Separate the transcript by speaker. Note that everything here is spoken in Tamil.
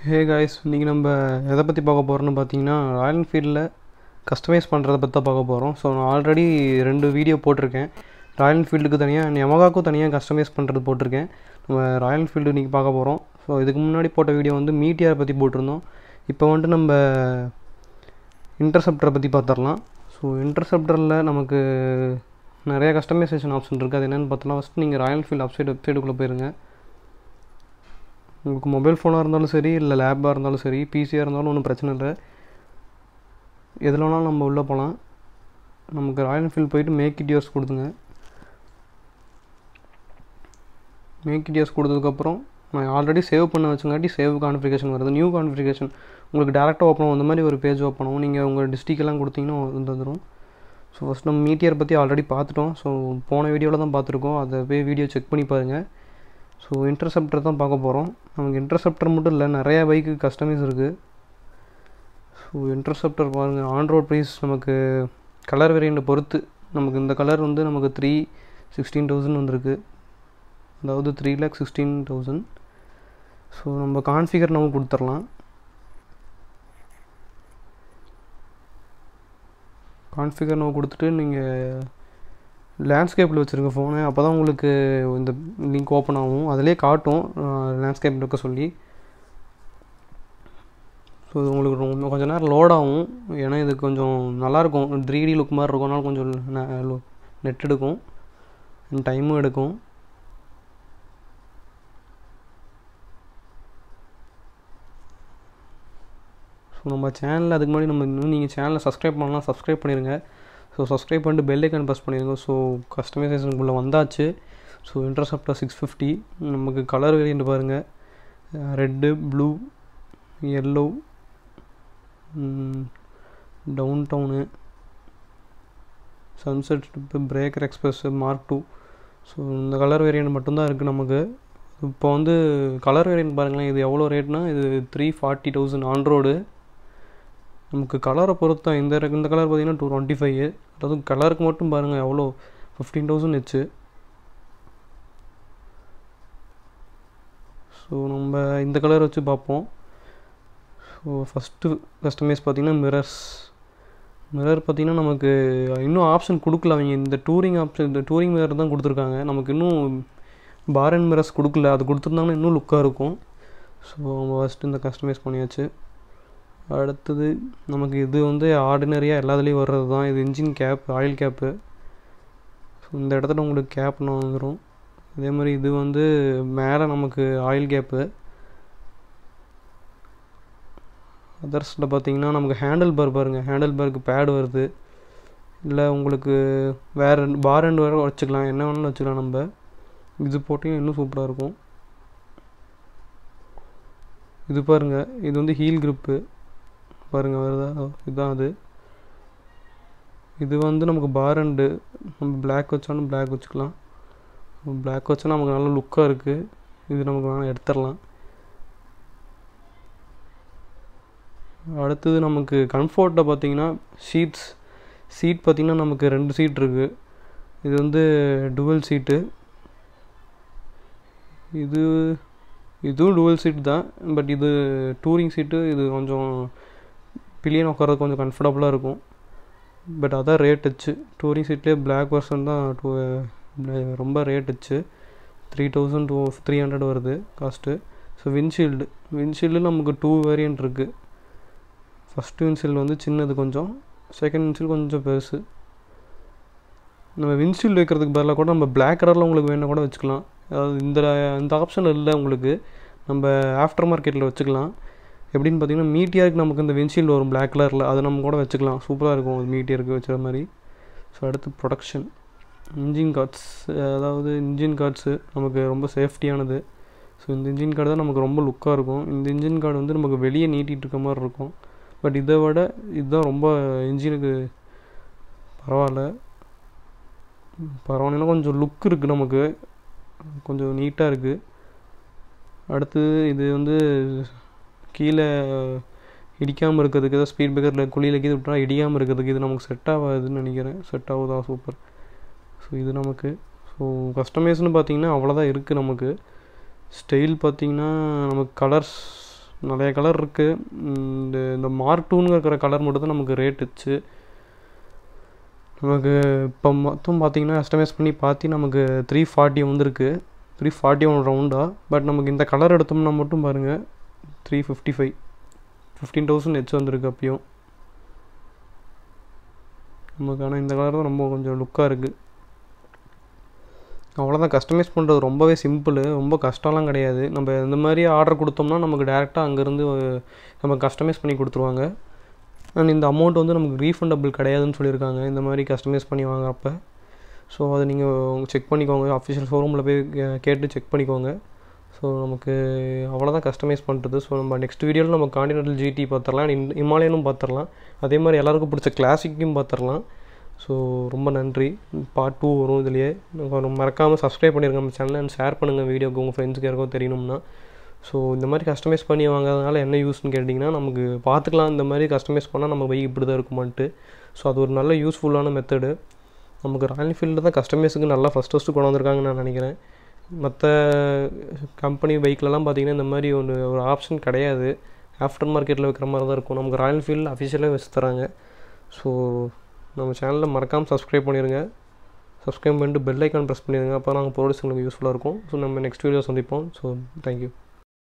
Speaker 1: ஹே காய்ஸ் இன்றைக்கி நம்ம எதை பற்றி பார்க்க போகிறோம்னு பார்த்தீங்கன்னா ராயல் என்ஃபீல்டில் கஸ்டமைஸ் பண்ணுறத பற்றி தான் பார்க்க போகிறோம் ஸோ நான் ஆல்ரெடி ரெண்டு வீடியோ போட்டிருக்கேன் ராயல் என்ஃபீல்டுக்கு தனியாக யமகாக்கும் தனியாக கஸ்டமைஸ் பண்ணுறது போட்டிருக்கேன் நம்ம ராயல் என்ஃபீல்டு இன்றைக்கி பார்க்க போகிறோம் ஸோ இதுக்கு முன்னாடி போட்ட வீடியோ வந்து மீட்டியாரை பற்றி போட்டிருந்தோம் இப்போ வந்துட்டு நம்ம இன்டர்செப்டரை பற்றி பார்த்துடலாம் ஸோ இன்டர்செப்டரில் நமக்கு நிறைய கஸ்டமைசேஷன் ஆப்ஷன் இருக்குது அது என்னென்னு பார்த்தோன்னா ஃபஸ்ட்டு நீங்கள் ராயல் என்ஃபீல்டு வெப்சைட் வெப்சைட்டுக்குள்ளே போயிருங்க உங்களுக்கு மொபைல் ஃபோனாக இருந்தாலும் சரி இல்லை லேப்பாக இருந்தாலும் சரி பிசியாக இருந்தாலும் ஒன்றும் பிரச்சனை இல்லை எதில் வேணாலும் நம்ம உள்ளே போகலாம் நமக்கு ராயல் என்ஃபீல்டு போயிட்டு மேக் இட் யோர்ஸ் கொடுத்துங்க மேக் இட் யோர்ஸ் கொடுத்ததுக்கப்புறம் நான் ஆல்ரெடி சேவ் பண்ண வச்சங்காட்டி சேவ் கான்ஃபிகேஷன் வருது நியூ கான்ஃபிகேஷன் உங்களுக்கு டேரெக்டாக ஓப்பன் ஆகும் அந்த மாதிரி ஒரு பேஜ் ஓப்பன் ஆகும் நீங்கள் உங்கள் டிஸ்ட்ரிக்ட் எல்லாம் கொடுத்தீங்கன்னா வந்து வந்துடும் ஸோ ஃபஸ்ட் நம்ம மீட்டியர் பற்றி ஆல்ரெடி பார்த்துட்டோம் ஸோ போன வீடியோவில் தான் பார்த்துருக்கோம் அதை போய் வீடியோ செக் பண்ணி பாருங்கள் ஸோ இன்டர்செப்டர் தான் பார்க்க போகிறோம் நமக்கு இன்டர்செப்டர் மட்டும் இல்லை நிறையா பைக்கு கஸ்டமைஸ் இருக்குது ஸோ இன்டர்செப்டர் பாருங்கள் ஆன் ரோட் ப்ரைஸ் நமக்கு கலர் வேரியண்ட்டை பொறுத்து நமக்கு இந்த கலர் வந்து நமக்கு த்ரீ சிக்ஸ்டீன் தௌசண்ட் வந்திருக்கு அதாவது three lakh sixteen thousand so நம்ம கான்ஃபிகர் நம்ம கொடுத்துர்லாம் கான்ஃபிகர் நம்ம கொடுத்துட்டு நீங்கள் லேண்ட்ஸ்கேப்பில் வச்சுருங்க ஃபோனை அப்போ தான் உங்களுக்கு இந்த லிங்க் ஓப்பன் ஆகும் அதிலே காட்டும் லேண்ட்ஸ்கேப் இருக்க சொல்லி ஸோ இது உங்களுக்கு ரொம்ப கொஞ்சம் நேரம் லோட் ஆகும் ஏன்னா இது கொஞ்சம் நல்லாயிருக்கும் த்ரீ டி லுக் மாதிரி இருக்கும் அதனால கொஞ்சம் நெட் எடுக்கும் டைமும் எடுக்கும் ஸோ நம்ம சேனலில் அதுக்கு முன்னாடி நம்ம இன்னும் நீங்கள் சேனலை சப்ஸ்கிரைப் பண்ணலாம் சப்ஸ்கிரைப் பண்ணிடுங்க ஸோ சப்ஸ்கிரைப் பண்ணிட்டு பெல் ஐக்கான் ப்ரெஸ் பண்ணிடுங்க ஸோ கஸ்டமைசேஷனுக்குள்ளே வந்தாச்சு ஸோ இன்டர்செப்டர் சிக்ஸ் ஃபிஃப்டி நமக்கு கலர் வேரியண்ட் பாருங்கள் red blue yellow downtown sunset strip breaker express mark two so இந்த கலர் வேரியண்ட் மட்டும்தான் இருக்குது நமக்கு இப்போ வந்து கலர் வேரியண்ட் பாருங்களேன் இது எவ்வளோ ரேட்னா இது த்ரீ ஃபார்ட்டி தௌசண்ட் ஆன்ரோடு நமக்கு கலரை பொறுத்தான் இந்த இந்த கலர் பார்த்தீங்கன்னா டூ டுவெண்ட்டி ஃபைவ் அதாவது கலருக்கு மட்டும் பாருங்கள் எவ்வளோ ஃபிஃப்டீன் தௌசண்ட் வச்சு ஸோ நம்ம இந்த கலர் வச்சு பார்ப்போம் ஸோ ஃபஸ்ட்டு கஸ்டமைஸ் பார்த்திங்கன்னா மிரர்ஸ் மிரர் பார்த்திங்கன்னா நமக்கு இன்னும் ஆப்ஷன் கொடுக்கல அவங்க இந்த டூரிங் ஆப்ஷன் இந்த டூரிங் மிரர் தான் கொடுத்துருக்காங்க நமக்கு இன்னும் பார் அண்ட் மிரர்ஸ் கொடுக்கல அது கொடுத்துருந்தாங்கன்னா இன்னும் லுக்காக இருக்கும் ஸோ நம்ம ஃபஸ்ட்டு இந்த கஸ்டமைஸ் பண்ணியாச்சு அடுத்தது நமக்கு இது வந்து ஆர்டினரியாக எல்லாத்துலேயும் வர்றது தான் இது engine cap oil cap so இந்த இடத்துல உங்களுக்கு கேப் வந்துடும் அதே மாதிரி இது வந்து மேலே நமக்கு ஆயில் கேப்பு அதர்ஸில் பார்த்தீங்கன்னா நமக்கு ஹேண்டில் பார் பாருங்கள் ஹேண்டில் பாருக்கு பேடு வருது இல்லை உங்களுக்கு வேறு பார் அண்ட் வேறு வச்சுக்கலாம் என்ன வேணாலும் வச்சுக்கலாம் நம்ம இது போட்டிங்கன்னா இன்னும் சூப்பராக இருக்கும் இது பாருங்கள் இது வந்து ஹீல் க்ரிப்பு பாருங்கள் வருதா இதுதான் அது இது வந்து நமக்கு பார் அண்டு நம்ம பிளாக் வச்சாலும் பிளாக் வச்சுக்கலாம் பிளாக் வச்சா நமக்கு நல்ல லுக்காக இருக்குது இது நமக்கு வேணால் எடுத்துடலாம் அடுத்தது நமக்கு கம்ஃபர்ட்டில் பார்த்தீங்கன்னா ஷீட்ஸ் சீட் பார்த்திங்கன்னா நமக்கு ரெண்டு சீட் இருக்குது இது வந்து டுவல் சீட்டு இது இதுவும் டுவல் சீட் தான் பட் இது டூரிங் சீட்டு இது கொஞ்சம் பில்லியன் உட்காரது கொஞ்சம் கம்ஃபர்டபுளாக இருக்கும் பட் அதான் ரேட் வச்சு டூரிங் சீட்லேயே பிளாக் பர்சன் தான் டூ ரொம்ப ரேட் வச்சு three thousand two three hundred வருது காஸ்ட்டு ஸோ வின்ஷீல்டு வின்ஷீல்டு நமக்கு டூ வேரியன்ட் இருக்குது ஃபஸ்ட்டு வின்ஷீல்டு வந்து சின்னது கொஞ்சம் செகண்ட் வின்ஷீல்டு கொஞ்சம் பெருசு நம்ம வின்ஷீல்டு வைக்கிறதுக்கு பதிலாக கூட நம்ம பிளாக் கலரில் உங்களுக்கு வேணால் கூட வச்சுக்கலாம் அதாவது இந்த இந்த ஆப்ஷன் இல்லை உங்களுக்கு நம்ம ஆஃப்டர் மார்க்கெட்டில் வச்சுக்கலாம் எப்படின்னு பார்த்தீங்கன்னா மீட்டியருக்கு நமக்கு இந்த வின்ஷீல்டு வரும் பிளாக் கலரில் அதை நம்ம கூட வச்சுக்கலாம் சூப்பராக இருக்கும் அது மீட்டியருக்கு வச்சுற மாதிரி ஸோ அடுத்து ப்ரொடக்ஷன் இன்ஜின் கார்ட்ஸ் அதாவது இன்ஜின் கார்ட்ஸு நமக்கு ரொம்ப சேஃப்டியானது ஸோ இந்த இன்ஜின் கார்டு தான் நமக்கு ரொம்ப லுக்காக இருக்கும் இந்த இன்ஜின் கார்டு வந்து நமக்கு வெளியே நீட்டிகிட்டு இருக்க மாதிரி இருக்கும் பட் இதை விட இதுதான் ரொம்ப இன்ஜினுக்கு பரவாயில்ல பரவாயில்லைன்னா கொஞ்சம் லுக் இருக்குது நமக்கு கொஞ்சம் நீட்டாக இருக்குது அடுத்து இது வந்து கீழே இடிக்காமல் இருக்கிறதுக்கு ஏதாவது ஸ்பீட் பிரேக்கரில் குழியில் கீது விட்டால் இடிக்காமல் இருக்கிறதுக்கு இது நமக்கு செட் ஆகாதுன்னு நினைக்கிறேன் செட் ஆகுதா சூப்பர் ஸோ இது நமக்கு ஸோ கஸ்டமைஸ்னு பார்த்தீங்கன்னா அவ்வளோதான் இருக்குது நமக்கு ஸ்டைல் பார்த்தீங்கன்னா நமக்கு கலர்ஸ் நிறைய கலர் இருக்குது இந்த இந்த மார்க் டூன்னு இருக்கிற கலர் மட்டும் தான் நமக்கு ரேட் வச்சு நமக்கு இப்போ மொத்தம் பார்த்தீங்கன்னா எஸ்டமைஸ் பண்ணி பார்த்து நமக்கு த்ரீ ஃபார்ட்டி வந்திருக்கு த்ரீ ஃபார்ட்டி ஒன் ரவுண்டாக பட் நமக்கு இந்த கலர் எடுத்தோம்னா மட்டும் பாருங்கள் three fifty five fifteen thousand ஹெச் வந்திருக்கு அப்பயும் நமக்கு ஆனால் இந்த கலர் தான் ரொம்ப கொஞ்சம் லுக்காக இருக்குது அவ்வளோதான் கஸ்டமைஸ் பண்ணுறது ரொம்பவே சிம்பிள் ரொம்ப கஷ்டம்லாம் கிடையாது நம்ம இந்த மாதிரி ஆர்டர் கொடுத்தோம்னா நமக்கு டேரெக்டாக அங்கேருந்து நம்ம கஸ்டமைஸ் பண்ணி கொடுத்துருவாங்க அண்ட் இந்த அமௌண்ட் வந்து நமக்கு ரீஃபண்டபிள் கிடையாதுன்னு சொல்லியிருக்காங்க இந்த மாதிரி கஸ்டமைஸ் பண்ணி வாங்குறப்ப ஸோ அதை நீங்கள் செக் பண்ணிக்கோங்க அஃபிஷியல் ஷோரூமில் போய் கே- கேட்டு செக் பண்ணிக்கோங்க ஸோ நமக்கு அவ்வளோதான் கஸ்டமைஸ் பண்ணுறது ஸோ நம்ம நெக்ஸ்ட் வீடியோவில் நம்ம காண்டினென்டல் ஜிடி பார்த்துடலாம் and ஹிமாலயனும் பார்த்துடலாம் அதே மாதிரி எல்லாருக்கும் பிடிச்ச கிளாசிக்கும் பார்த்துடலாம் ஸோ ரொம்ப நன்றி பார்ட் டூ வரும் இதுலேயே மறக்காமல் சப்ஸ்கிரைப் பண்ணிருங்க நம்ம சேனலை அண்ட் ஷேர் பண்ணுங்கள் வீடியோக்கு உங்கள் ஃப்ரெண்ட்ஸுக்கு யாருக்கும் தெரியணும்னா ஸோ இந்த மாதிரி கஸ்டமைஸ் பண்ணி வாங்குறதுனால என்ன யூஸ்னு கேட்டிங்கன்னா நமக்கு பார்த்துக்கலாம் இந்த மாதிரி கஸ்டமைஸ் பண்ணால் நம்ம பைக் இப்படி தான் இருக்குமான்ட்டு ஸோ அது ஒரு நல்ல யூஸ்ஃபுல்லான மெத்தடு நமக்கு ராயல் என்ஃபீல்டு தான் கஸ்டமைஸுக்கு நல்லா ஃபஸ்ட் ஃபஸ்ட்டு கொண்டு வந்திருக்காங்கன்னு நான் நினைக்கிறேன் மற்ற கம்பெனி பைக்லலாம் பார்த்தீங்கன்னா இந்த மாதிரி ஒரு ஒரு ஆப்ஷன் கிடையாது ஆஃப்டர் மார்க்கெட்டில் வைக்கிற மாதிரி தான் இருக்கும் நமக்கு ராயல் என்ஃபீல்டு அஃபிஷியலாக வச்சு தராங்க ஸோ நம்ம சேனலில் மறக்காமல் சப்ஸ்கிரைப் பண்ணிடுங்க சப்ஸ்கிரைப் பண்ணிட்டு பெல் ஐக்கான் ப்ரெஸ் பண்ணிடுங்க அப்போ நாங்கள் ப்ரோடக்ட்ஸ் உங்களுக்கு யூஸ்ஃபுல்லாக இருக்கும் ஸோ நம்ம நெக்ஸ்ட் வீடியோ சந்திப்போம் ஸோ தேங்க்யூ